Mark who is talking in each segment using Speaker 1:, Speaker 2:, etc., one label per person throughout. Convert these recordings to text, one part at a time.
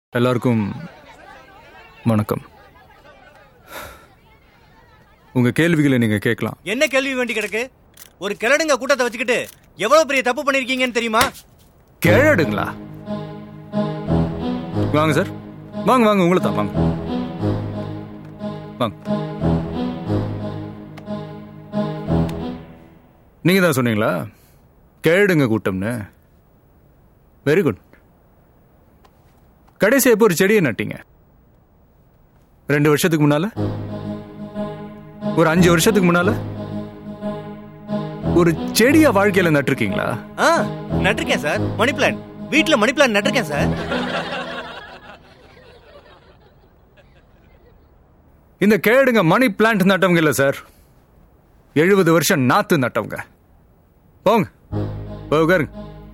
Speaker 1: எல்லாருக்கும் வணக்கம் உங்க கேள்விகளை நீங்க கேட்கலாம்
Speaker 2: என்ன கேள்வி வேண்டி கிடக்கு ஒரு கிழடுங்க கூட்டத்தை வச்சுக்கிட்டு எவ்வளவு பெரிய தப்பு பண்ணிருக்கீங்கன்னு தெரியுமா
Speaker 1: கேழடுங்களா வாங்க சார் வாங்க வாங்க உங்களை தான் வாங்க வாங்க நீங்க தான் சொன்னீங்களா கேடுங்க கூட்டம்னு வெரி குட் கடைசி எப்போ ஒரு செடியை நட்டீங்க ரெண்டு வருஷத்துக்கு முன்னால ஒரு அஞ்சு வருஷத்துக்கு முன்னால ஒரு செடிய வாழ்க்கையில நட்டிருக்கீங்களா
Speaker 2: ஆ நட்டிருக்கேன் சார் மணி பிளான் வீட்ல மணி பிளான் நட்டிருக்கேன் சார்
Speaker 1: இந்த கேடுங்க மணி பிளான்ட் நட்டவங்க இல்ல சார் எழுபது வருஷம் நாத்து நட்டவங்க போங்க போய் உட்காருங்க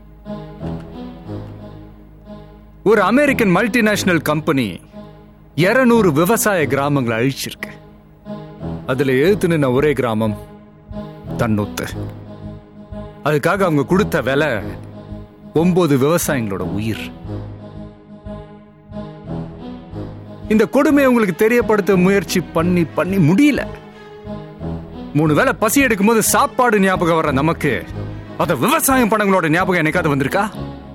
Speaker 1: ஒரு அமெரிக்கன் மல்டிநேஷனல் கம்பெனி இருநூறு விவசாய கிராமங்களை அழிச்சிருக்கு அதுல எழுத்து நின்ன ஒரே கிராமம் தன்னொத்து அதுக்காக அவங்க கொடுத்த விலை ஒன்பது விவசாயிகளோட உயிர் இந்த கொடுமையை உங்களுக்கு தெரியப்படுத்த முயற்சி பண்ணி பண்ணி முடியல மூணு வேளை பசி எடுக்கும் போது சாப்பாடு ஞாபகம் வர நமக்கு அத விவசாயம் பணங்களோட ஞாபகம் என்னைக்காவது வந்திருக்கா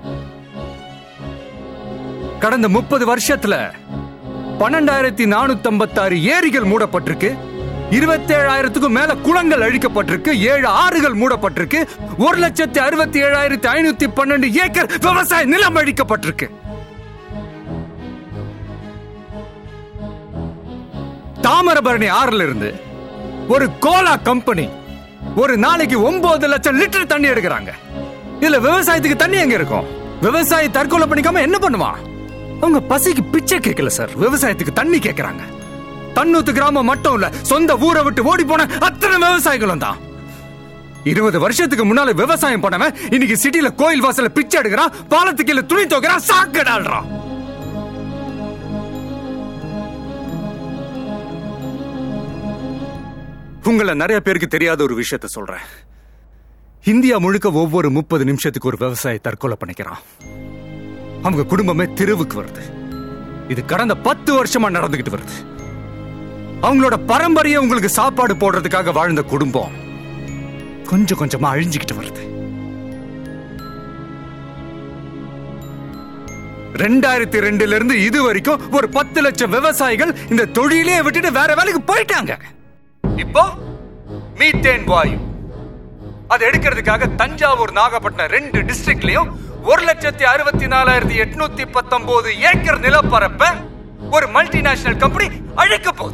Speaker 1: கடந்த முப்பது வருஷத்துல பன்னெண்டாயிரத்தி நானூத்தி ஐம்பத்தாறு ஏரிகள் மூடப்பட்டிருக்கு இருபத்தேழாயிரத்துக்கும் மேல குளங்கள் அழிக்கப்பட்டிருக்கு ஏழு ஆறுகள் மூடப்பட்டிருக்கு ஒரு லட்சத்தி அறுபத்தி ஏழாயிரத்தி ஐநூத்தி பன்னெண்டு ஏக்கர் விவசாய நிலம் அழிக்கப்பட்டிருக்கு தாமிரபரணி ஆறுல இருந்து ஒரு கோலா கம்பெனி ஒரு நாளைக்கு ஒன்பது லட்சம் லிட்டர் தண்ணி எடுக்கிறாங்க இதுல விவசாயத்துக்கு தண்ணி எங்க இருக்கும் விவசாயி தற்கொலை பண்ணிக்காம என்ன பண்ணுவான் அவங்க பசிக்கு பிச்சை கேட்கல சார் விவசாயத்துக்கு தண்ணி கேட்கறாங்க தன்னூத்து கிராமம் மட்டும் இல்ல சொந்த ஊரை விட்டு ஓடி போன அத்தனை விவசாயிகளும் தான் இருபது வருஷத்துக்கு முன்னால விவசாயம் பண்ணவன் இன்னைக்கு சிட்டில கோயில் வாசல்ல பிச்சை எடுக்கிறான் பாலத்துக்கு கீழே துணி துவைக்கிறான் சாக்கடாடுறான் உங்கள நிறைய பேருக்கு தெரியாத ஒரு விஷயத்த சொல்றேன் இந்தியா முழுக்க ஒவ்வொரு முப்பது நிமிஷத்துக்கு ஒரு விவசாயி தற்கொலை பண்ணிக்கிறான் அவங்க குடும்பமே தெருவுக்கு வருது இது கடந்த பத்து வருஷமா நடந்துகிட்டு வருது அவங்களோட பரம்பரையை உங்களுக்கு சாப்பாடு போடுறதுக்காக வாழ்ந்த குடும்பம் கொஞ்சம் கொஞ்சமா அழிஞ்சுக்கிட்டு வருது ரெண்டாயிரத்தி ரெண்டுல இருந்து இது வரைக்கும் ஒரு பத்து லட்சம் விவசாயிகள் இந்த தொழிலே விட்டுட்டு வேற வேலைக்கு போயிட்டாங்க இப்போ மீத்தேன் வாயு அதை எடுக்கிறதுக்காக தஞ்சாவூர் நாகப்பட்டினம் ரெண்டு டிஸ்ட்ரிக்ட்லயும் ஒரு லட்சத்தி அறுபத்தி நாலாயிரத்தி எட்நூத்தி பத்தொன்பது ஏக்கர் நிலப்பரப்ப ஒரு மல்டிநேஷனல் கம்பெனி அழிக்க போகுது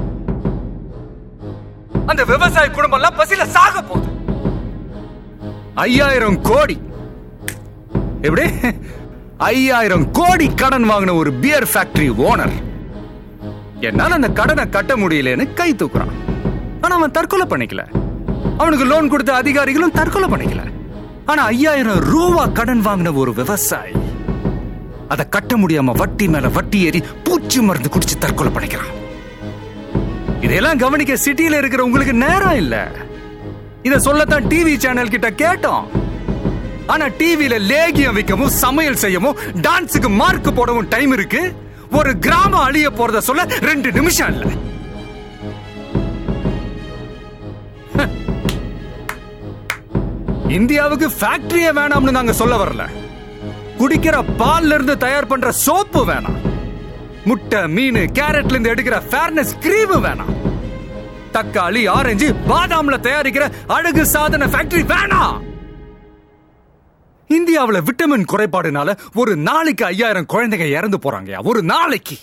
Speaker 1: அந்த விவசாய குடும்பம் எல்லாம் பசியில சாக போகுது ஐயாயிரம் கோடி எப்படி ஐயாயிரம் கோடி கடன் வாங்கின ஒரு பியர் ஃபேக்டரி ஓனர் என்னால அந்த கடனை கட்ட முடியலன்னு கை தூக்குறான் ஆனா அவன் தற்கொலை பண்ணிக்கல அவனுக்கு லோன் கொடுத்த அதிகாரிகளும் தற்கொலை பண்ணிக்கல ஆனா ஐயாயிரம் ரூபா கடன் வாங்கின ஒரு விவசாயி அதை கட்ட முடியாம வட்டி மேல வட்டி ஏறி பூச்சி மருந்து குடிச்சு தற்கொலை பண்ணிக்கிறான் இதையெல்லாம் கவனிக்க சிட்டியில இருக்கிற உங்களுக்கு நேரம் இல்ல இத சொல்லத்தான் டிவி சேனல் கிட்ட கேட்டோம் ஆனா டிவில லேகியம் விற்கவும் சமையல் செய்யவும் டான்ஸுக்கு மார்க் போடவும் டைம் இருக்கு ஒரு கிராமம் அழிய போறத சொல்ல ரெண்டு நிமிஷம் இல்ல இந்தியாவுக்கு ஃபேக்டரியே வேணாம்னு நாங்க சொல்ல வரல குடிக்கிற பால்ல இருந்து தயார் பண்ற சோப்பு வேணாம் முட்டை மீன் கேரட்ல இருந்து எடுக்கிற ஃபேர்னஸ் கிரீம் வேணாம் தக்காளி ஆரஞ்சு பாதாம்ல தயாரிக்கிற அழகு சாதன ஃபேக்டரி வேணாம் இந்தியாவுல விட்டமின் குறைபாடுனால ஒரு நாளைக்கு ஐயாயிரம் குழந்தைங்க இறந்து போறாங்கயா ஒரு நாளைக்கு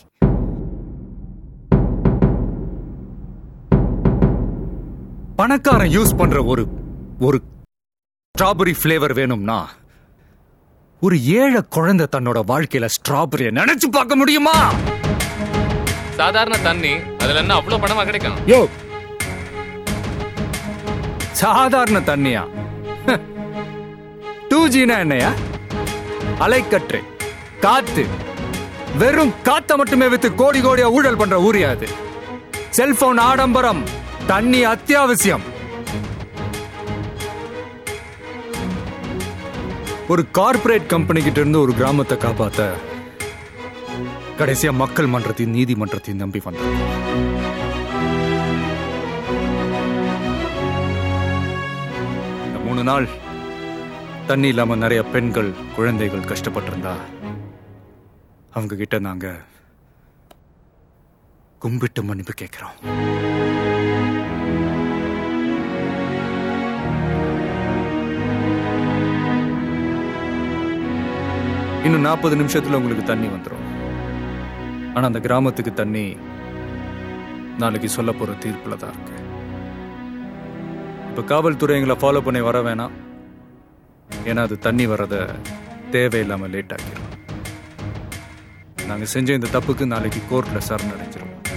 Speaker 1: பணக்காரன் யூஸ் பண்ற ஒரு ஒரு ஸ்ட்ராபெரி ஃபிளேவர் வேணும்னா ஒரு ஏழை குழந்தை தன்னோட வாழ்க்கையில ஸ்ட்ராபெரியை நினைச்சு பார்க்க முடியுமா
Speaker 3: சாதாரண தண்ணி அதுல என்ன அவ்வளவு பணமா கிடைக்கும்
Speaker 1: யோ சாதாரண தண்ணியா டூ ஜினா என்னையா அலைக்கற்று காத்து வெறும் காத்த மட்டுமே வித்து கோடி கோடியா ஊழல் பண்ற ஊரியா அது செல்போன் ஆடம்பரம் தண்ணி அத்தியாவசியம் ஒரு கார்ப்பரேட் கம்பெனி கிட்ட இருந்து ஒரு கிராமத்தை காப்பாத்த கடைசியா மக்கள் மன்றத்தையும் நீதிமன்றத்தையும் நம்பி வந்தோம் இந்த மூணு நாள் தண்ணி இல்லாம நிறைய பெண்கள் குழந்தைகள் கஷ்டப்பட்டிருந்தா அவங்க கிட்ட நாங்க கும்பிட்டு மன்னிப்பு கேட்கிறோம் இன்னும் நாற்பது நிமிஷத்துல உங்களுக்கு தண்ணி வந்துடும் ஆனா அந்த கிராமத்துக்கு தண்ணி நாளைக்கு சொல்ல போற தீர்ப்புல தான் இருக்கு இப்ப காவல்துறை எங்களை ஃபாலோ பண்ணி வர வேணாம் ஏன்னா அது தண்ணி வர்றத தேவையில்லாம லேட் ஆக்கிடும் நாங்க செஞ்ச இந்த தப்புக்கு நாளைக்கு கோர்ட்ல சரணடைஞ்சிரும்